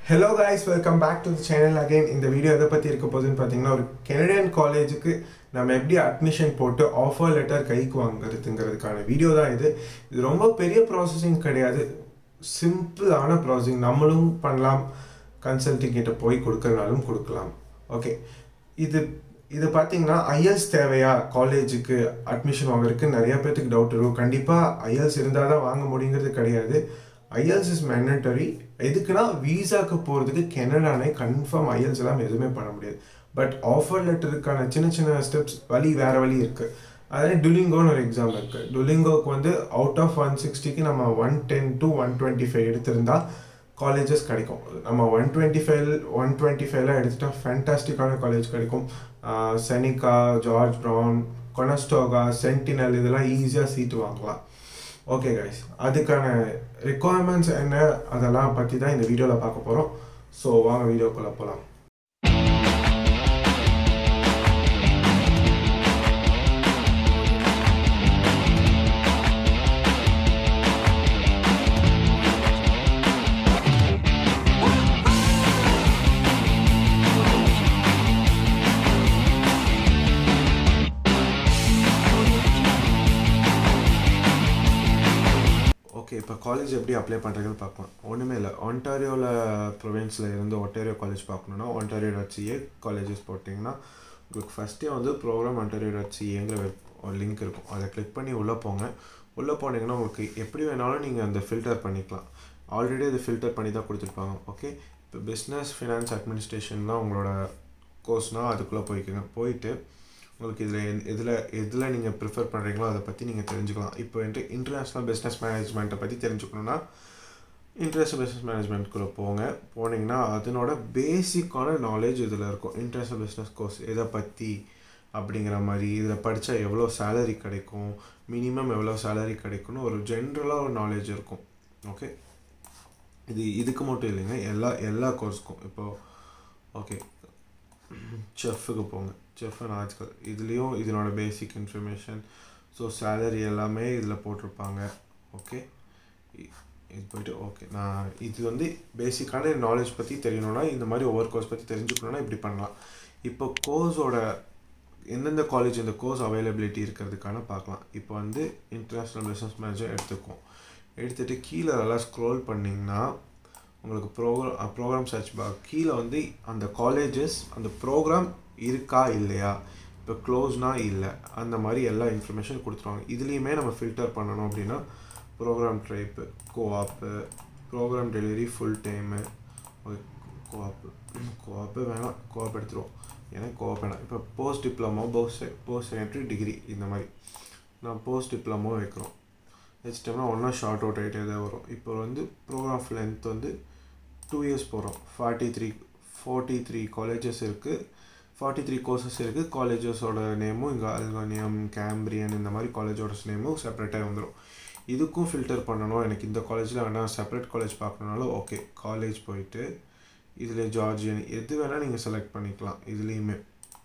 hello guys welcome back to the channel again இந்த video எதை பற்றி இருக்க போகுதுன்னு பார்த்தீங்கன்னா ஒரு கெனடியன் காலேஜுக்கு நம்ம எப்படி அட்மிஷன் போட்டு ஆஃபர் லெட்டர் கைக்கு வாங்குறதுங்கிறதுக்கான வீடியோ தான் இது இது ரொம்ப பெரிய ப்ராசஸிங் கிடையாது சிம்பிளான ப்ராசஸிங் நம்மளும் பண்ணலாம் கன்சல்டிங் கிட்ட போய் கொடுக்கறனாலும் கொடுக்கலாம் ஓகே இது இது பார்த்தீங்கன்னா ஐஎல்ஸ் தேவையா காலேஜுக்கு அட்மிஷன் வாங்குறதுக்கு நிறைய பேர்த்துக்கு டவுட் இருக்கும் கண்டிப்பாக ஐஎல்ஸ் இருந்தால் தான் வாங்க முடியுங்கிறது கிடையாது ஐஎல்ஸ் இஸ் மேண்டட்டரி எதுக்குன்னா விசாக்கு போகிறதுக்கு கெனடானே கன்ஃபார்ம் ஐஎல்ஸ் எல்லாம் எதுவுமே பண்ண முடியாது பட் ஆஃபர் லெட்டருக்கான சின்ன சின்ன ஸ்டெப்ஸ் வழி வேறு வழி இருக்குது அதே டுலிங்கோன்னு ஒரு எக்ஸாம் இருக்குது டுலிங்கோக்கு வந்து அவுட் ஆஃப் ஒன் சிக்ஸ்டிக்கு நம்ம one ten to one twenty five எடுத்திருந்தா காலேஜஸ் கிடைக்கும் நம்ம ஒன் டுவெண்ட்டி ஃபைவ் ஒன் டுவெண்ட்டி ஃபைவ்லாம் எடுத்துட்டா ஃபேண்டாஸ்டிக்கான காலேஜ் கிடைக்கும் Seneca George Brown Conestoga Centennial இதெல்லாம் ஈஸியாக சீட்டு வாங்கலாம் ஓகே கைஸ் அதுக்கான ரெக்குவயர்மெண்ட்ஸ் என்ன அதெல்லாம் பற்றி தான் இந்த வீடியோவில் பார்க்க போகிறோம் ஸோ வாங்க வீடியோக்குள்ளே போகலாம் ஓகே இப்போ காலேஜ் எப்படி அப்ளை பண்ணுறதுன்னு பார்க்கலாம் ஒன்றுமே இல்லை ஒன்டாரியோவில் ப்ரொவின்ஸில் இருந்து ஒன்டாரியோ காலேஜ் பார்க்கணுன்னா ஒன்டாரியோ டாட் சிஏ காலேஜஸ் போட்டிங்கன்னா உங்களுக்கு ஃபஸ்ட்டே வந்து ப்ரோக்ராம் ஒன்டாரியோ டாட் சிஏங்கிற வெப் ஒரு லிங்க் இருக்கும் அதை கிளிக் பண்ணி உள்ளே போங்க உள்ளே போனீங்கன்னா உங்களுக்கு எப்படி வேணாலும் நீங்கள் அந்த ஃபில்டர் பண்ணிக்கலாம் ஆல்ரெடி அது ஃபில்டர் பண்ணி தான் கொடுத்துருப்பாங்க ஓகே இப்போ பிஸ்னஸ் ஃபினான்ஸ் அட்மினிஸ்ட்ரேஷன் தான் உங்களோட கோர்ஸ்னால் அதுக்குள்ளே போய்க்குங்க போயிட்டு உங்களுக்கு இதில் எதில் எதில் நீங்கள் ப்ரிஃபர் பண்ணுறீங்களோ அதை பற்றி நீங்கள் தெரிஞ்சுக்கலாம் இப்போ வந்துட்டு இன்டர்நேஷ்னல் பிஸ்னஸ் மேனேஜ்மெண்ட்டை பற்றி தெரிஞ்சுக்கணுன்னா இன்டர்நேஷ்னல் பிஸ்னஸ் மேனேஜ்மெண்ட்குள்ளே போங்க போனீங்கன்னா அதனோட பேசிக்கான நாலேஜ் இதில் இருக்கும் இன்டர்நேஷ்னல் பிஸ்னஸ் கோர்ஸ் எதை பற்றி அப்படிங்கிற மாதிரி இதில் படித்தா எவ்வளோ சேலரி கிடைக்கும் மினிமம் எவ்வளோ சேலரி கிடைக்கும்னு ஒரு ஜென்ரலாக ஒரு நாலேஜ் இருக்கும் ஓகே இது இதுக்கு மட்டும் இல்லைங்க எல்லா எல்லா கோர்ஸ்க்கும் இப்போது ஓகே செஃப்புக்கு போங்க செஃப் அண்ட் ஆர்ட்ஸ்கள் இதுலேயும் இதனோட பேசிக் இன்ஃபர்மேஷன் ஸோ சேலரி எல்லாமே இதில் போட்டிருப்பாங்க ஓகே இது போயிட்டு ஓகே நான் இது வந்து பேசிக்கான நாலேஜ் பற்றி தெரியணும்னா இந்த மாதிரி ஒவ்வொரு கோர்ஸ் பற்றி தெரிஞ்சுக்கணுன்னா இப்படி பண்ணலாம் இப்போ கோர்ஸோட எந்தெந்த காலேஜ் இந்த கோர்ஸ் அவைலபிலிட்டி இருக்கிறதுக்கான பார்க்கலாம் இப்போ வந்து இன்டர்நேஷ்னல் பிஸ்னஸ் மேனேஜர் எடுத்துக்குவோம் எடுத்துகிட்டு கீழே நல்லா ஸ்க்ரோல் பண்ணிங்கன்னா உங்களுக்கு ப்ரோக்ராம் ப்ரோக்ராம் சர்ச் பா கீழே வந்து அந்த காலேஜஸ் அந்த ப்ரோக்ராம் இருக்கா இல்லையா இப்போ க்ளோஸ்னா இல்லை அந்த மாதிரி எல்லா இன்ஃபர்மேஷன் கொடுத்துருவாங்க இதுலேயுமே நம்ம ஃபில்டர் பண்ணணும் அப்படின்னா program type co-op program delivery full time co-op co-op வேணாம் கோஆப் எடுத்துருவோம் ஏன்னா கோஆப் வேணாம் இப்போ post diploma post post secondary degree இந்த மாதிரி நான் போஸ்ட் டிப்ளமோ வைக்கிறோம் வச்சிட்டோம்னா ஒன்றா ஷார்ட் அவுட் ஆகிட்டே தான் வரும் இப்போ வந்து ப்ரோக்ராம் லென்த் வந்து டூ இயர்ஸ் போகிறோம் forty three forty three colleges இருக்குது ஃபார்ட்டி த்ரீ கோர்சஸ் இருக்குது காலேஜஸோட நேமும் இங்கே அல்கானியம் கேம்பிரியன் இந்த மாதிரி காலேஜோட நேமும் செப்பரேட்டாக வந்துடும் இதுக்கும் ஃபில்டர் பண்ணணும் எனக்கு இந்த காலேஜில் வேணால் செப்பரேட் காலேஜ் பார்க்கணுனாலும் ஓகே காலேஜ் போயிட்டு இதில் ஜார்ஜியன் எது வேணால் நீங்கள் செலக்ட் பண்ணிக்கலாம் இதுலேயுமே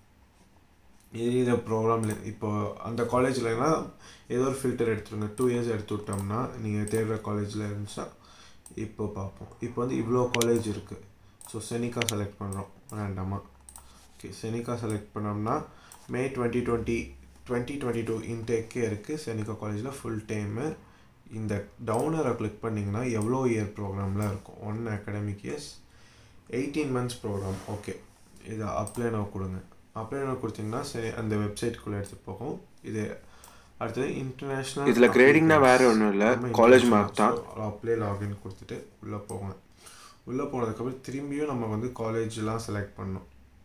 இதில் ப்ரோக்ராமில் இப்போ அந்த காலேஜ்லனா ஏதோ ஒரு ஃபில்டர் எடுத்துருங்க டூ இயர்ஸ் எடுத்து விட்டோம்னா நீங்கள் தேடுற காலேஜில் இருந்துச்சா இப்போ பார்ப்போம் இப்போ வந்து இவ்வளோ காலேஜ் இருக்குது ஸோ செனிகா செலக்ட் பண்ணுறோம் ரேண்டமாக ஓகே செனிகா செலக்ட் பண்ணோம்னா May twenty twenty twenty twenty two இன்டேக்கே இருக்குது செனிகா காலேஜில் ஃபுல் டைமு இந்த டவுனரை கிளிக் பண்ணிங்கன்னா எவ்வளோ இயர் ப்ரோக்ராமில் இருக்கும் one academic years eighteen months program okay இதை அப்ளை நான் கொடுங்க அப்ளை நான் கொடுத்தீங்கன்னா சரி அந்த வெப்சைட்குள்ளே எடுத்துகிட்டு போகும் இது அடுத்தது இன்டர்நேஷ்னல் இதில் கிரேடிங்னா வேறு ஒன்றும் இல்லை காலேஜ் மார்க் தான் அப்ளை லாகின் கொடுத்துட்டு உள்ளே போங்க உள்ளே போனதுக்கப்புறம் திரும்பியும் நம்ம வந்து காலேஜ்லாம் செலக்ட் பண்ணோம்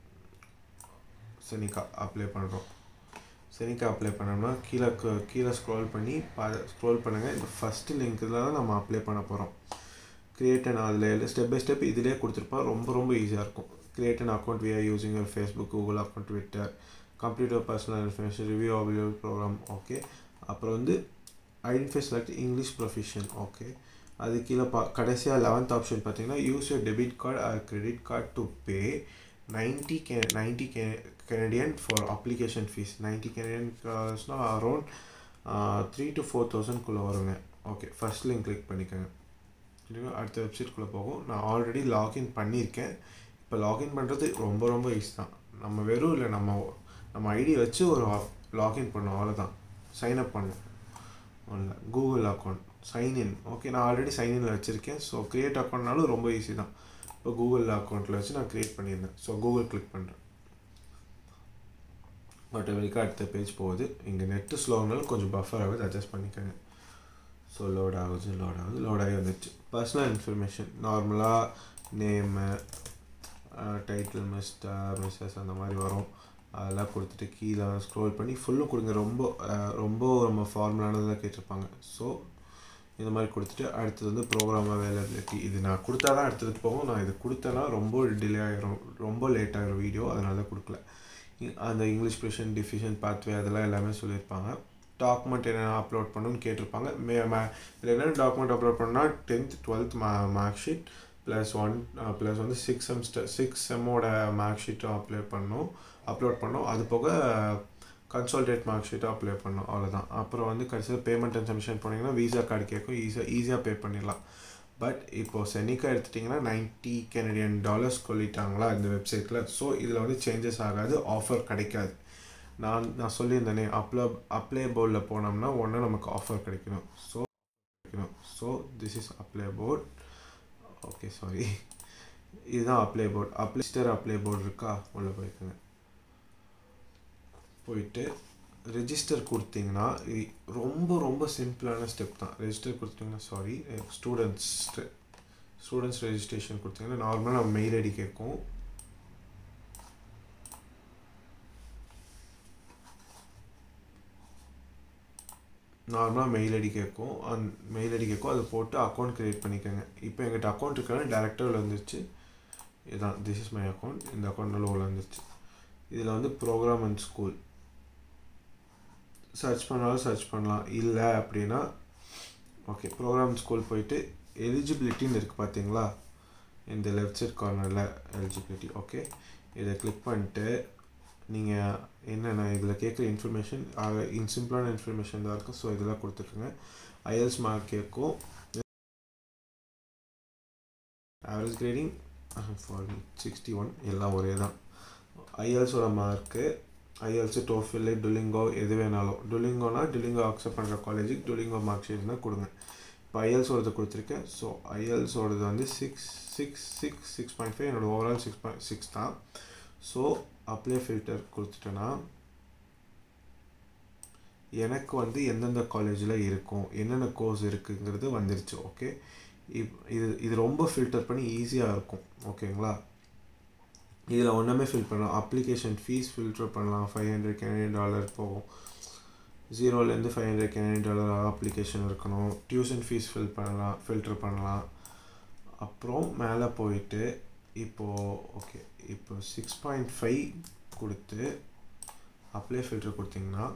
செனிகா அப்ளை பண்ணுறோம் செனிகா அப்ளை பண்ணோம்னா கீழே கீழே ஸ்க்ரோல் பண்ணி பா ஸ்க்ரோல் பண்ணுங்கள் இந்த ஃபஸ்ட்டு லிங்க்கில் தான் நம்ம அப்ளை பண்ண போகிறோம் கிரியேட் அண்ட் அதில் ஸ்டெப் பை ஸ்டெப் இதிலே கொடுத்துருப்பா ரொம்ப ரொம்ப ஈஸியாக இருக்கும் create an account via using your Facebook, Google account, Twitter, complete your personal information, review of your program, okay அப்புறம் வந்து identify select English proficiency okay அது கீழே பா கடைசியாக லெவன்த் ஆப்ஷன் பார்த்தீங்கன்னா use your debit card or credit card to pay ninety K ninety K Canadian for application fee ninety Canadian கார்ஸ்னால் around three to four தௌசண்ட்குள்ளே வருங்க ஓகே ஃபஸ்ட் லிங்க் கிளிக் பண்ணிக்கோங்க அடுத்த வெப்சைட்குள்ளே போகும் நான் ஆல்ரெடி லாகின் பண்ணியிருக்கேன் இப்போ லாகின் பண்ணுறது ரொம்ப ரொம்ப ஈஸி தான் நம்ம வெறும் இல்லை நம்ம நம்ம ஐடி வச்சு ஒரு லாகின் பண்ணோம் அவ்வளோதான் சைன் அப் பண்ணோம் ஒன்றும் கூகுள் அக்கௌண்ட் சைன்இன் ஓகே நான் ஆல்ரெடி சைன்இனில் வச்சுருக்கேன் ஸோ க்ரியேட் அக்கௌண்ட்னாலும் ரொம்ப ஈஸி தான் இப்போ கூகுள் அக்கௌண்ட்டில் வச்சு நான் க்ரியேட் பண்ணியிருந்தேன் ஸோ கூகுள் கிளிக் பண்ணுறேன் ஆட்டோமேட்டிக்காக அடுத்த பேஜ் போகுது இங்கே நெட்டு ஸ்லோனாலும் கொஞ்சம் பஃபர் ஆகுது அட்ஜஸ்ட் பண்ணிக்கோங்க ஸோ லோட் ஆகுது லோட் ஆகுது லோட் ஆகி வந்துடுச்சு பர்சனல் இன்ஃபர்மேஷன் நார்மலாக நேமு டைட்டில் மிஸ்டர் மிஸ்ஸஸ் அந்த மாதிரி வரும் அதெல்லாம் கொடுத்துட்டு கீழே ஸ்க்ரோல் பண்ணி ஃபுல்லும் கொடுங்க ரொம்ப ரொம்ப நம்ம ஃபார்மலானதாக கேட்டிருப்பாங்க ஸோ இந்த மாதிரி கொடுத்துட்டு அடுத்தது வந்து ப்ரோக்ராம் அவைலபிலிட்டி இது நான் கொடுத்தா தான் அடுத்தது போகும் நான் இது கொடுத்தேன்னா ரொம்ப டிலே ஆகிரும் ரொம்ப லேட் ஆகிரும் வீடியோ அதனால தான் கொடுக்கல அந்த இங்கிலீஷ் ப்ரெஷன் டிஃபிஷன் பாத்வே அதெல்லாம் எல்லாமே சொல்லியிருப்பாங்க டாக்குமெண்ட் என்னென்ன அப்லோட் பண்ணணும்னு கேட்டிருப்பாங்க மே மே இதில் என்னென்ன டாக்குமெண்ட் அப்லோட் பண்ணால் டென்த் டுவெல்த் மா mark sheet plus one plus வந்து சிக்ஸ் செம்ஸ்டர் சிக்ஸ் செம்மோட மார்க் ஷீட்டும் அப்ளை பண்ணணும் அப்லோட் பண்ணோம் அது போக கன்சால்டேட் மார்க் ஷீட்டும் அப்ளை பண்ணோம் அவ்வளோதான் அப்புறம் வந்து கடைசியில் பேமெண்ட் அண்ட் சப்மிஷன் பண்ணிங்கன்னா வீசா கார்டு கேட்கும் ஈஸியாக ஈஸியாக பே பண்ணிடலாம் பட் இப்போது செனிக்கா எடுத்துட்டிங்கன்னா நைன்ட்டி கெனடியன் டாலர்ஸ் சொல்லிட்டாங்களா இந்த வெப்சைட்டில் ஸோ இதில் வந்து சேஞ்சஸ் ஆகாது ஆஃபர் கிடைக்காது நான் நான் சொல்லியிருந்தேனே அப்ளை அப்ளை போர்டில் போனோம்னா ஒன்று நமக்கு ஆஃபர் கிடைக்கணும் ஸோ கிடைக்கணும் so this is apply board okay sorry இதுதான் அப்ளை போர்ட் அப்ளிஸ்டர் அப்ளை போர்டு இருக்கா உள்ளே போய்க்குங்க போயிட்டு ரெஜிஸ்டர் கொடுத்தீங்கன்னா ரொம்ப ரொம்ப சிம்பிளான ஸ்டெப் தான் ரெஜிஸ்டர் கொடுத்தீங்கன்னா சாரி ஸ்டூடெண்ட்ஸ் ஸ்டூடெண்ட்ஸ் ரெஜிஸ்ட்ரேஷன் கொடுத்தீங்கன்னா நார்மலாக நம்ம மெயில் ஐடி கேட்கும் நார்மலாக மெயில் ஐடி கேட்கும் அந் மெயில் ஐடி கேட்கும் அதை போட்டு அக்கௌண்ட் க்ரியேட் பண்ணிக்கோங்க இப்போ எங்கிட்ட அக்கௌண்ட் இருக்கிறது டேரெக்டாக விழுந்துருச்சு இதுதான் திஸ் இஸ் மை அக்கௌண்ட் இந்த அக்கௌண்ட்டில் விழுந்துருச்சு இதில் வந்து ப்ரோக்ராம் அண்ட் ஸ்கூல் சர்ச் பண்ணாலும் சர்ச் பண்ணலாம் இல்லை அப்படின்னா ஓகே ப்ரோக்ராம் ஸ்கூல் போயிட்டு எலிஜிபிலிட்டின்னு இருக்குது பார்த்தீங்களா இந்த லெஃப்ட் சைட் கார்னரில் எலிஜிபிலிட்டி ஓகே இதை கிளிக் பண்ணிட்டு நீங்கள் என்னென்ன இதில் கேட்குற இன்ஃபர்மேஷன் இன் சிம்பிளான இன்ஃபர்மேஷன் தான் இருக்கும் ஸோ இதெல்லாம் கொடுத்துருக்குங்க ஐஎல்ஸ் மார்க் கேட்கும் average grading for sixty one எல்லாம் ஒரே தான் ஐஎல்ஸோட மார்க்கு ஐஎல்ஸு டோஃபில் டுலிங்கோ எது வேணாலும் டுலிங்கோனா டுலிங்கோ அக்செப்ட் பண்ணுற காலேஜுக்கு டுலிங்கோ மார்க் ஷீட் தான் கொடுங்க இப்போ ஐஎல்ஸோடது கொடுத்துருக்கேன் ஸோ ஐஎல்ஸோடது வந்து six six six six point five என்னோடய ஓவரால் சிக்ஸ் பாயிண்ட் சிக்ஸ் தான் ஸோ அப்ளை ஃபில்டர் கொடுத்துட்டேன்னா எனக்கு வந்து எந்தெந்த காலேஜில் இருக்கும் என்னென்ன கோர்ஸ் இருக்குங்கிறது வந்துருச்சு ஓகே இப் இது இது ரொம்ப ஃபில்டர் பண்ணி ஈஸியாக இருக்கும் ஓகேங்களா இதில் ஒன்றுமே ஃபில் பண்ணலாம் அப்ளிகேஷன் ஃபீஸ் ஃபில்டர் பண்ணலாம் ஃபைவ் ஹண்ட்ரட் கெனடியன் டாலர் போகும் ஜீரோலேருந்து five hundred Canadian dollar application இருக்கணும் டியூஷன் ஃபீஸ் ஃபில் பண்ணலாம் ஃபில்டர் பண்ணலாம் அப்புறம் மேலே போயிட்டு இப்போது ஓகே இப்போ சிக்ஸ் பாயிண்ட் ஃபைவ் கொடுத்து அப்ளை ஃபில்டர் கொடுத்தீங்கன்னா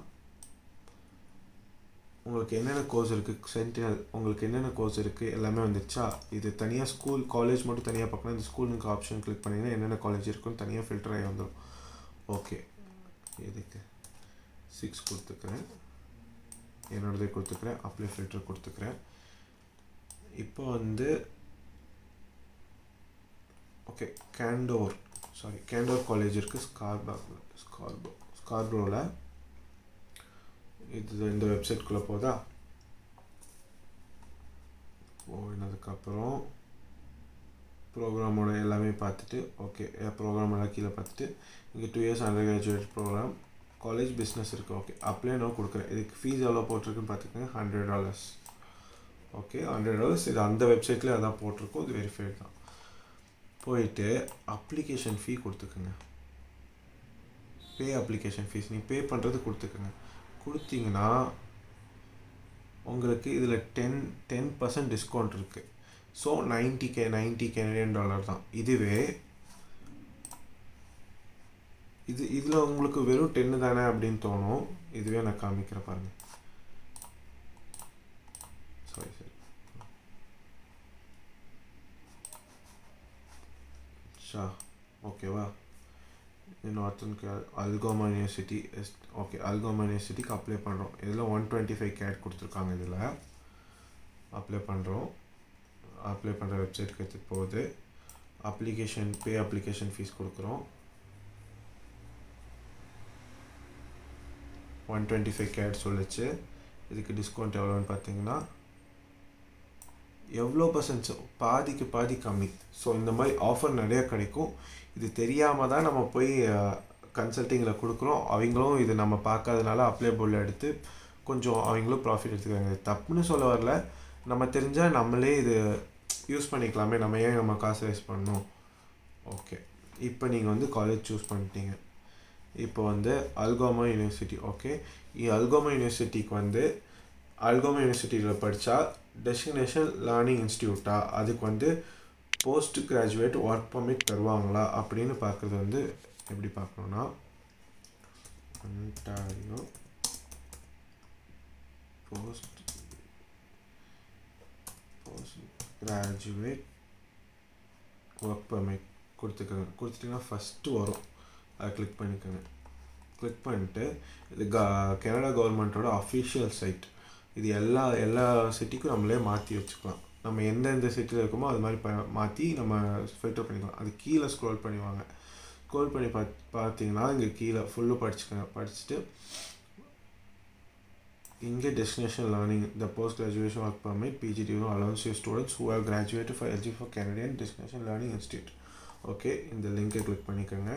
உங்களுக்கு என்னென்ன கோர்ஸ் இருக்குது சென்டினல் உங்களுக்கு என்னென்ன கோர்ஸ் இருக்குது எல்லாமே வந்துச்சா இது தனியாக ஸ்கூல் காலேஜ் மட்டும் தனியாக பார்க்கணும் இந்த ஸ்கூலுக்கு ஆப்ஷன் கிளிக் பண்ணிங்கன்னா என்னென்ன காலேஜ் இருக்குன்னு தனியாக ஃபில்டர் ஆகி வந்துடும் ஓகே எதுக்கு சிக்ஸ் கொடுத்துக்கிறேன் என்னோடதே கொடுத்துக்கிறேன் அப்ளை ஃபில்டர் கொடுத்துக்கிறேன் இப்போ வந்து okay Canadore sorry Canadore college இருக்குது ஸ்கார்பாக்ல ஸ்கார்போ ஸ்கார்ப்ரோவில் இது இந்த வெப்சைட்குள்ளே போதா போனதுக்கப்புறம் ப்ரோக்ராமோட எல்லாமே பார்த்துட்டு ஓகே ப்ரோக்ராம் எல்லாம் கீழே பார்த்துட்டு இங்கே two years undergraduate program college business இருக்குது ஓகே அப்ளை நான் கொடுக்குறேன் இதுக்கு ஃபீஸ் எவ்வளோ போட்டிருக்குன்னு பார்த்துக்கோங்க hundred dollars okay hundred dollars இது அந்த வெப்சைட்லேயே அதான் போட்டிருக்கோம் இது வெரிஃபைட் தான் போயிட்டு அப்ளிகேஷன் ஃபீ கொடுத்துக்குங்க பே அப்ளிகேஷன் ஃபீஸ் நீ பே பண்ணுறது கொடுத்துக்குங்க கொடுத்தீங்கன்னா உங்களுக்கு இதில் டென் டென் பர்சன்ட் டிஸ்கவுண்ட் இருக்குது so ninety K ninety Canadian dollar தான் இதுவே இது இதில் உங்களுக்கு வெறும் டென்னு தானே அப்படின்னு தோணும் இதுவே நான் காமிக்கிறேன் பாருங்கள் சாரி சரி ஷா ஓகேவா northern Algoma university yes okay Algoma யூனிவர்சிட்டிக்கு அப்ளை பண்ணுறோம் இதில் ஒன் டுவெண்ட்டி ஃபைவ் கேட் கொடுத்துருக்காங்க இதில் அப்ளை பண்ணுறோம் அப்ளை பண்ணுற வெப்சைட்க்கு எடுத்துகிட்டு போகுது அப்ளிகேஷன் பே அப்ளிகேஷன் ஃபீஸ் கொடுக்குறோம் ஒன் டுவெண்ட்டி ஃபைவ் கேட் சொல்லிச்சு இதுக்கு டிஸ்கவுண்ட் எவ்வளோன்னு பார்த்தீங்கன்னா எவ்வளோ பர்சன்ட் பாதிக்கு பாதி கம்மி ஸோ இந்த மாதிரி ஆஃபர் நிறைய கிடைக்கும் இது தெரியாமல் தான் நம்ம போய் கன்சல்ட்டிங்கில் கொடுக்குறோம் அவங்களும் இது நம்ம பார்க்காதனால அப்ளை போர்டில் எடுத்து கொஞ்சம் அவங்களும் ப்ராஃபிட் எடுத்துக்கிறாங்க இது தப்புன்னு சொல்ல வரல நம்ம தெரிஞ்சால் நம்மளே இது யூஸ் பண்ணிக்கலாமே நம்ம ஏன் நம்ம காசு வேஸ்ட் பண்ணணும் ஓகே இப்போ நீங்கள் வந்து காலேஜ் சூஸ் பண்ணிட்டீங்க இப்போ வந்து அல்கோமா யூனிவர்சிட்டி ஓகே அல்கோமா யூனிவர்சிட்டிக்கு வந்து அல்கோமா யூனிவர்சிட்டியில் படித்தா டெஸ்டினேஷன் லேர்னிங் இன்ஸ்டியூட்டா அதுக்கு வந்து போஸ்ட் கிராஜுவேட் ஒர்க் பர்மிட் தருவாங்களா அப்படின்னு பார்க்குறது வந்து எப்படி பார்க்கணுன்னா Ontario post post graduate work permit கொடுத்துக்கோங்க கொடுத்துட்டிங்கன்னா ஃபஸ்ட்டு வரும் அதை கிளிக் பண்ணிக்கோங்க கிளிக் பண்ணிட்டு இது க கனடா கவர்மெண்ட்டோட அஃபிஷியல் சைட் இது எல்லா எல்லா சிட்டிக்கும் நம்மளே மாற்றி வச்சுக்கலாம் நம்ம எந்தெந்த சிட்டியில் இருக்கோமோ அது மாதிரி ப மாற்றி நம்ம ஃபில்டர் பண்ணிக்கலாம் அது கீழே ஸ்க்ரோல் பண்ணுவாங்க ஸ்க்ரோல் பண்ணி பா பார்த்தீங்கன்னா இங்கே கீழே ஃபுல்லும் படிச்சுக்கோங்க படிச்சுட்டு இங்கே destination learning the post graduation work permit PGWP allows you students who have graduate for எல்ஜி for Canadian destination learning institute okay இந்த லிங்கை கிளிக் பண்ணிக்கோங்க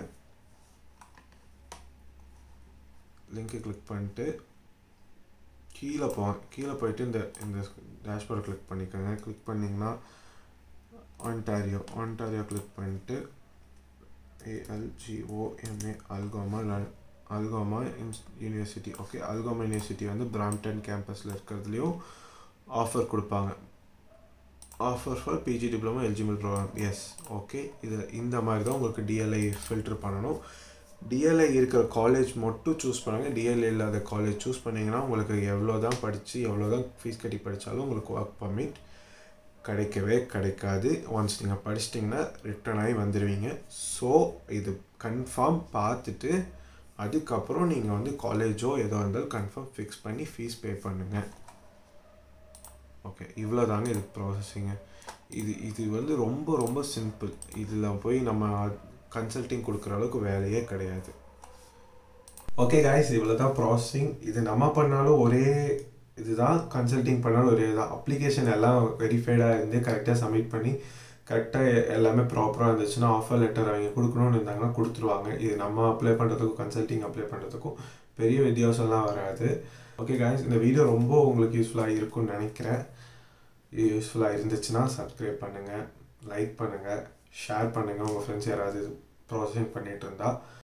லிங்கை கிளிக் பண்ணிட்டு கீழே போ கீழே போயிட்டு இந்த இந்த டேஷ்போர்டை கிளிக் பண்ணிக்கோங்க கிளிக் பண்ணிங்கன்னா ஆன்டாரியோ ஆன்டாரியோ கிளிக் பண்ணிட்டு A L G O M A Algoma Algoma university okay Algoma university வந்து பிராம்டன் கேம்பஸில் இருக்கிறதுலையும் ஆஃபர் கொடுப்பாங்க offer for PG diploma eligible program yes okay இது இந்த மாதிரி தான் உங்களுக்கு டிஎல்ஐ ஃபில்டர் பண்ணணும் டிஎல்ஐ இருக்கிற காலேஜ் மட்டும் சூஸ் பண்ணுங்கள் டிஎல்ஐ இல்லாத காலேஜ் சூஸ் பண்ணிங்கன்னா உங்களுக்கு எவ்வளோ தான் படித்து எவ்வளோ தான் ஃபீஸ் கட்டி படித்தாலும் உங்களுக்கு ஒர்க் பர்மிட் கிடைக்கவே கிடைக்காது ஒன்ஸ் நீங்கள் படிச்சிட்டிங்கன்னா ரிட்டர்ன் ஆகி வந்துடுவீங்க ஸோ இது கன்ஃபார்ம் பார்த்துட்டு அதுக்கப்புறம் நீங்கள் வந்து காலேஜோ ஏதோ இருந்தாலும் கன்ஃபார்ம் ஃபிக்ஸ் பண்ணி ஃபீஸ் பே பண்ணுங்கள் ஓகே இவ்வளோ தாங்க இதுக்கு ப்ராசஸிங்கு இது இது வந்து ரொம்ப ரொம்ப சிம்பிள் இதில் போய் நம்ம கன்சல்டிங் கொடுக்குற அளவுக்கு வேலையே கிடையாது ஓகே காய்ஸ் இவ்வளோ தான் ப்ராசஸிங் இது நம்ம பண்ணாலும் ஒரே இதுதான் கன்சல்டிங் பண்ணாலும் ஒரே தான் அப்ளிகேஷன் எல்லாம் வெரிஃபைடாக இருந்து கரெக்டாக சப்மிட் பண்ணி கரெக்டாக எல்லாமே ப்ராப்பராக இருந்துச்சுன்னா ஆஃபர் லெட்டர் அவங்க கொடுக்கணும்னு இருந்தாங்கன்னா கொடுத்துருவாங்க இது நம்ம அப்ளை பண்ணுறதுக்கும் கன்சல்டிங் அப்ளை பண்ணுறதுக்கும் பெரிய வித்தியாசம்லாம் வராது ஓகே காய்ஸ் இந்த வீடியோ ரொம்ப உங்களுக்கு யூஸ்ஃபுல்லாக இருக்கும்னு நினைக்கிறேன் யூஸ்ஃபுல்லாக இருந்துச்சுன்னா சப்ஸ்கிரைப் பண்ணுங்கள் லைக் பண்ணுங்கள் ஷேர் பண்ணுங்கள் உங்கள் ஃப்ரெண்ட்ஸ் யாராவது ப்ராசஸிங் பண்ணிகிட்டு இருந்தால்